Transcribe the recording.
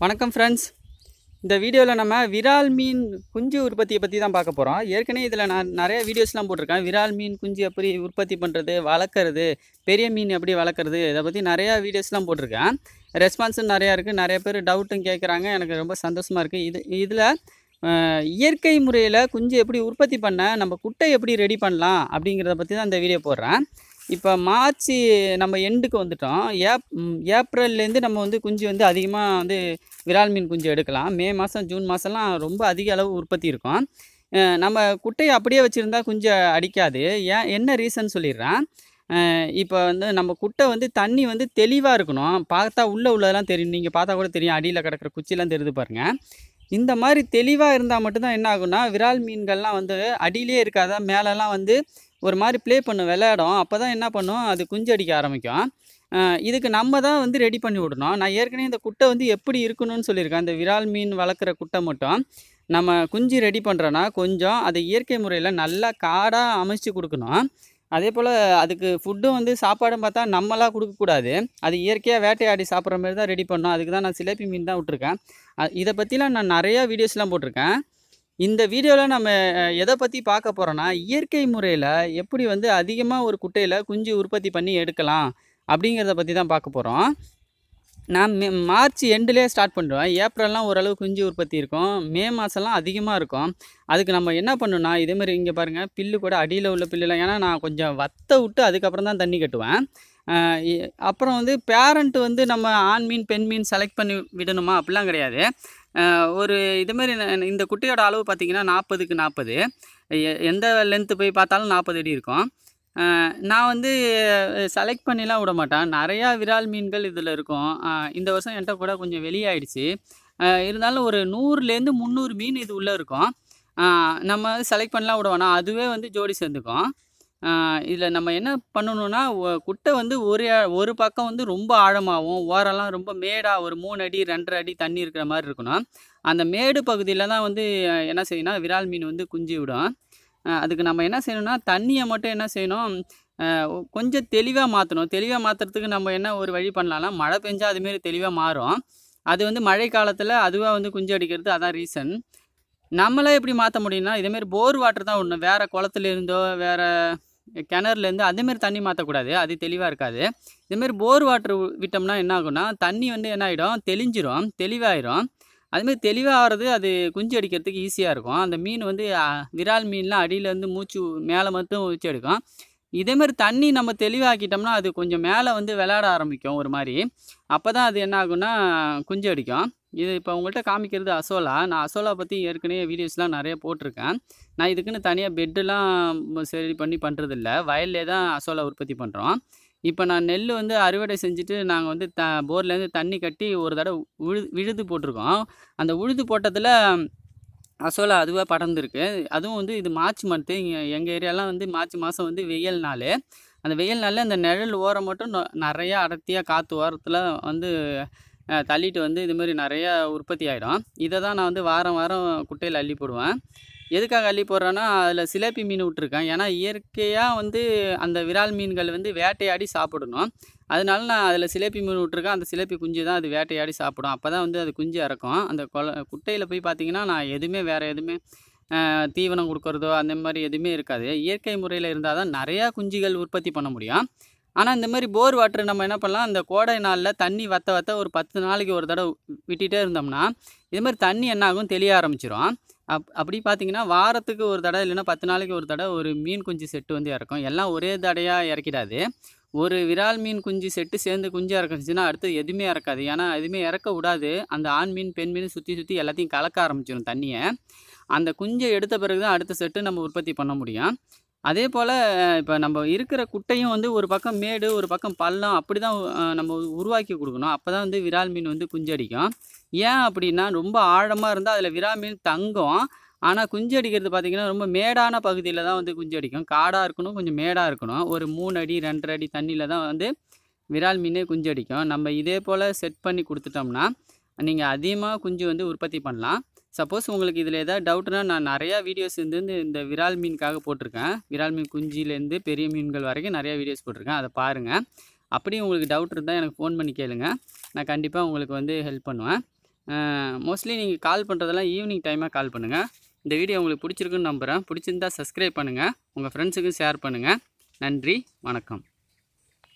வணக்கம் ஃப்ரெண்ட்ஸ் இந்த வீடியோவில் நம்ம விரால் மீன் குஞ்சு உற்பத்தியை பற்றி தான் பார்க்க போகிறோம் ஏற்கனவே இதில் நான் நிறைய வீடியோஸ்லாம் போட்டிருக்கேன் விரால் மீன் குஞ்சு எப்படி உற்பத்தி பண்ணுறது வளர்க்குறது பெரிய மீன் எப்படி வளர்க்குறது இதை பற்றி நிறையா வீடியோஸ்லாம் போட்டிருக்கேன் ரெஸ்பான்ஸும் நிறையா இருக்குது நிறைய பேர் டவுட்டும் கேட்குறாங்க எனக்கு ரொம்ப சந்தோஷமாக இருக்குது இது இதில் அஹ், இயற்கை முறையில் குஞ்சு எப்படி உற்பத்தி பண்ண நம்ம குட்டை எப்படி ரெடி பண்ணலாம் அப்படிங்கிறத பற்றி தான் இந்த வீடியோ போடுறேன் இப்போ மார்ச் நம்ம எண்டுக்கு வந்துட்டோம் ஏப் ம், ஏப்ரல்லேருந்து நம்ம வந்து குஞ்சு வந்து அதிகமாக வந்து விரால் மீன் குஞ்சு எடுக்கலாம் மே மாதம் ஜூன் மாதம்லாம் ரொம்ப அதிக அளவு உற்பத்தி இருக்கும் அஹ், நம்ம குட்டையை அப்படியே வச்சுருந்தா குஞ்சை அடிக்காது ஏன் என்ன ரீசன் சொல்லிடுறேன் இப்போ வந்து நம்ம குட்டை வந்து தண்ணி வந்து தெளிவாக இருக்கணும் பார்த்தா உள்ளே உள்ளதெல்லாம் தெரியும் நீங்கள் பார்த்தா கூட தெரியும் அடியில் கிடக்கிற குச்சிலாம் தெரியுது பாருங்கள் இந்த மாதிரி தெளிவாக இருந்தால் மட்டும்தான் என்ன ஆகும்னா விரால் மீன்கள்லாம் வந்து அடியிலே இருக்காதா மேலெல்லாம் வந்து ஒரு மாதிரி ப்ளே பண்ணும் விளையாடும் அப்போ தான் என்ன பண்ணும் அது குஞ்சு அடிக்க ஆரம்பிக்கும் அஹ் இதுக்கு நம்ம தான் வந்து ரெடி பண்ணி விடணும் நான் ஏற்கனவே இந்த குட்டை வந்து எப்படி இருக்கணும்னு சொல்லியிருக்கேன் இந்த விரால் மீன் வளர்க்குற குட்டை மட்டும் நம்ம குஞ்சு ரெடி பண்ணுறோன்னா கொஞ்சம் அதை இயற்கை முறையில் நல்லா காடாக அமைச்சு கொடுக்கணும் அதே போல் அதுக்கு ஃபுட்டும் வந்து சாப்பாடும் பார்த்தா நம்மளாக கொடுக்கக்கூடாது அது இயற்கையாக வேட்டையாடி சாப்பிட்ற மாதிரி தான் ரெடி பண்ணணும் அதுக்கு தான் நான் சிலேபி மீன் தான் விட்ருக்கேன் அ- இதை பற்றிலாம் நான் நிறையா வீடியோஸ்லாம் போட்டிருக்கேன் இந்த வீடியோவில் நம்ம அஹ், எதை பற்றி பார்க்க போகிறோன்னா இயற்கை முறையில் எப்படி வந்து அதிகமாக ஒரு குட்டையில் குஞ்சு உற்பத்தி பண்ணி எடுக்கலாம் அப்படிங்கிறத பற்றி தான் பார்க்க போகிறோம் நான் மே மார்ச் எண்டுலேயே ஸ்டார்ட் பண்ணுவேன் ஏப்ரல்லாம் ஓரளவு குஞ்சு உற்பத்தி இருக்கும் மே மாதம்லாம் அதிகமாக இருக்கும் அதுக்கு நம்ம என்ன பண்ணணும்னா இதேமாதிரி இங்கே பாருங்கள் பில்லு கூட அடியில் உள்ள பில்லுலாம் ஏன்னா நான் கொஞ்சம் வத்த விட்டு அதுக்கப்புறம் தான் தண்ணி கட்டுவேன் அஹ் இ- அப்புறம் வந்து பேரண்ட் வந்து நம்ம ஆண் மீன் பெண் மீன் செலக்ட் பண்ணி விடணுமா அப்படிலாம் கிடையாது அஹ் ஒரு இதுமாரி ந- இந்த குட்டையோட அளவு பார்த்தீங்கன்னா நாற்பதுக்கு நாற்பது எந்த லென்த்து போய் பார்த்தாலும் நாற்பது அடி இருக்கும் அஹ் நான் வந்து செலக்ட் பண்ணிலாம் விட மாட்டேன் நிறையா விரால் மீன்கள் இதில் இருக்கும் அஹ் இந்த வருஷம் என்கிட்ட கூட கொஞ்சம் வெளியாயிடுச்சு அஹ் இருந்தாலும் ஒரு நூறுலேருந்து முந்நூறு மீன் இது உள்ளே இருக்கும் அஹ் நம்ம செலக்ட் பண்ணலாம் விட வேணாம் அதுவே வந்து ஜோடி சேர்ந்துக்கும் இதில் நம்ம என்ன பண்ணணும்னா ஒ- குட்டை வந்து ஒரு ஒரு பக்கம் வந்து ரொம்ப ஆழமாகவும் ஓரெல்லாம் ரொம்ப மேடாக ஒரு மூணு அடி ரெண்டரை அடி தண்ணி இருக்கிற மாதிரி இருக்கணும் அந்த மேடு பகுதியில் தான் வந்து அஹ், என்ன செய்யணும் விரால் மீன் வந்து குஞ்சு விடும் அஹ், அதுக்கு நம்ம என்ன செய்யணும்னா தண்ணியை மட்டும் என்ன செய்யணும் அஹ், ஒ- கொஞ்சம் தெளிவாக மாற்றணும் தெளிவாக மாற்றுறதுக்கு நம்ம என்ன ஒரு வழி பண்ணலாம்னா மழை பெஞ்சா அதுமாரி தெளிவாக மாறும் அது வந்து மழை காலத்தில் அதுவாக வந்து குஞ்சு அடிக்கிறது அதான் ரீசன் நம்மளே எப்படி மாற்ற முடியும்னா இதேமாரி போர் வாட்டர் தான் விடணும் வேறு குளத்துல இருந்தோ வேறு கிணறுலேருந்து அதேமாரி தண்ணி மாற்றக்கூடாது அது தெளிவாக இருக்காது இதேமாரி போர் வாட்டர் விட்டோம்னா என்ன ஆகும்னா தண்ணி வந்து என்ன ஆகிடும் தெளிஞ்சிரும் தெளிவாயிரும் அதுமாரி தெளிவாகிறது அது குஞ்சு அடிக்கிறதுக்கு ஈஸியாக இருக்கும் அந்த மீன் வந்து அ, விரால் மீன்லாம் அடியில் வந்து மூச்சு மேலே மட்டும் ஊச்சி எடுக்கும் இதேமாரி தண்ணி நம்ம தெளிவாக்கிட்டோம்னா அது கொஞ்சம் மேலே வந்து விளையாட ஆரம்பிக்கும் ஒரு மாதிரி அப்போ தான் அது என்ன ஆகும்னா குஞ்சு அடிக்கும் இது இப்போ உங்கள்கிட்ட காமிக்கிறது அசோலா நான் அசோலா பற்றி ஏற்கனவே வீடியோஸ்லாம் நிறைய போட்டிருக்கேன் நான் இதுக்குன்னு தனியாக பெட்டெலாம் சரி பண்ணி பண்ணுறதில்ல வயல்லே தான் அசோலா உற்பத்தி பண்ணுறோம் இப்போ நான் நெல் வந்து அறுவடை செஞ்சுட்டு நாங்கள் வந்து த போர்லேருந்து தண்ணி கட்டி ஒரு தடவை உழு விழுது போட்டிருக்கோம் அந்த உழுது போட்டதில் அசோலா அதுவாக படர்ந்துருக்கு அதுவும் வந்து இது மார்ச் மந்த்து இங்கே எங்கள் ஏரியாலாம் வந்து மார்ச் மாதம் வந்து வெயில் நாள் அந்த வெயில் நாளில் அந்த நிழல் ஓரம் மட்டும் நொ- நிறையா அடர்த்தியாக காற்று ஓரத்தில் வந்து அஹ், தள்ளிட்டு வந்து இதுமாரி நிறையா உற்பத்தி ஆகிடும் இதை தான் நான் வந்து வாரம் வாரம் குட்டையில் அள்ளி போடுவேன் எதுக்காக அள்ளி போடுறேன்னா அதில் சிலேப்பி மீன் விட்ருக்கேன் ஏன்னா இயற்கையாக வந்து அந்த விரால் மீன்கள் வந்து வேட்டையாடி சாப்பிடணும் அதனால நான் அதில் சிலேப்பி மீன் விட்ருக்கேன் அந்த சிலேப்பி குஞ்சு தான் அது வேட்டையாடி சாப்பிடும் அப்போ தான் வந்து அது குஞ்சு இறக்கும் அந்த கொல குட்டையில் போய் பார்த்தீங்கன்னா நான் எதுவுமே வேறு எதுவுமே அஹ், தீவனம் கொடுக்கறதோ அந்த மாதிரி எதுவுமே இருக்காது இயற்கை முறையில் இருந்தால் தான் நிறையா குஞ்சுகள் உற்பத்தி பண்ண முடியும் ஆனால் இந்த மாதிரி போர் வாட்டர் நம்ம என்ன பண்ணலாம் அந்த கோடை நாளில் தண்ணி வத்த வத்த ஒரு பத்து நாளைக்கு ஒரு தடவை விட்டுட்டே இருந்தோம்னா இது மாதிரி தண்ணி என்ன ஆகும் தெளிய ஆரம்பிச்சிரும் அப் அப்படி பார்த்தீங்கன்னா வாரத்துக்கு ஒரு தடவை இல்லைன்னா பத்து நாளைக்கு ஒரு தடவை ஒரு மீன் குஞ்சு செட்டு வந்து இறக்கும் எல்லாம் ஒரே தடையாக இறக்கிடாது ஒரு விரால் மீன் குஞ்சு செட்டு சேர்ந்து குஞ்சு இறக்குச்சுன்னா அடுத்து எதுவுமே இறக்காது ஏன்னா எதுவுமே இறக்க விடாது அந்த ஆண் மீன் பெண் மீன் சுற்றி சுற்றி எல்லாத்தையும் கலக்க ஆரம்பிச்சிடும் தண்ணியை அந்த குஞ்சை எடுத்த பிறகு தான் அடுத்த செட்டு நம்ம உற்பத்தி பண்ண முடியும் அதே போல் இப்போ நம்ம இருக்கிற குட்டையும் வந்து ஒரு பக்கம் மேடு ஒரு பக்கம் பள்ளம் அப்படி தான் நம்ம உருவாக்கி கொடுக்கணும் அப்போ தான் வந்து விரால் மீன் வந்து குஞ்சு அடிக்கும் ஏன் அப்படின்னா ரொம்ப ஆழமாக இருந்தால் அதில் விரால் மீன் தங்கும் ஆனால் குஞ்சு அடிக்கிறது பார்த்திங்கன்னா ரொம்ப மேடான பகுதியில் தான் வந்து குஞ்சு அடிக்கும் காடாக இருக்கணும் கொஞ்சம் மேடாக இருக்கணும் ஒரு மூணு அடி ரெண்டரை அடி தண்ணியில் தான் வந்து விரால் மீனே குஞ்சு அடிக்கும் நம்ம இதே போல் செட் பண்ணி கொடுத்துட்டோம்னா நீங்கள் அதிகமாக குஞ்சு வந்து உற்பத்தி பண்ணலாம் சப்போஸ் உங்களுக்கு இதில் ஏதாவது டவுட்னா நான் நிறையா வீடியோஸ் வந்து இந்த- இந்த விரால் மீனுக்காக போட்டிருக்கேன் விரால் மீன் குஞ்சிலேருந்து பெரிய மீன்கள் வரைக்கும் நிறையா வீடியோஸ் போட்டிருக்கேன் அதை பாருங்கள் அப்படியும் உங்களுக்கு டவுட் இருந்தால் எனக்கு ஃபோன் பண்ணி கேளுங்க நான் கண்டிப்பாக உங்களுக்கு வந்து ஹெல்ப் பண்ணுவேன் மோஸ்ட்லி நீங்கள் கால் பண்ணுறதெல்லாம் ஈவினிங் டைமாக கால் பண்ணுங்கள் இந்த வீடியோ உங்களுக்கு பிடிச்சிருக்குன்னு நம்புகிறேன் பிடிச்சிருந்தா சப்ஸ்கிரைப் பண்ணுங்கள் உங்கள் ஃப்ரெண்ட்ஸுக்கும் ஷேர் பண்ணுங்கள் நன்றி வணக்கம்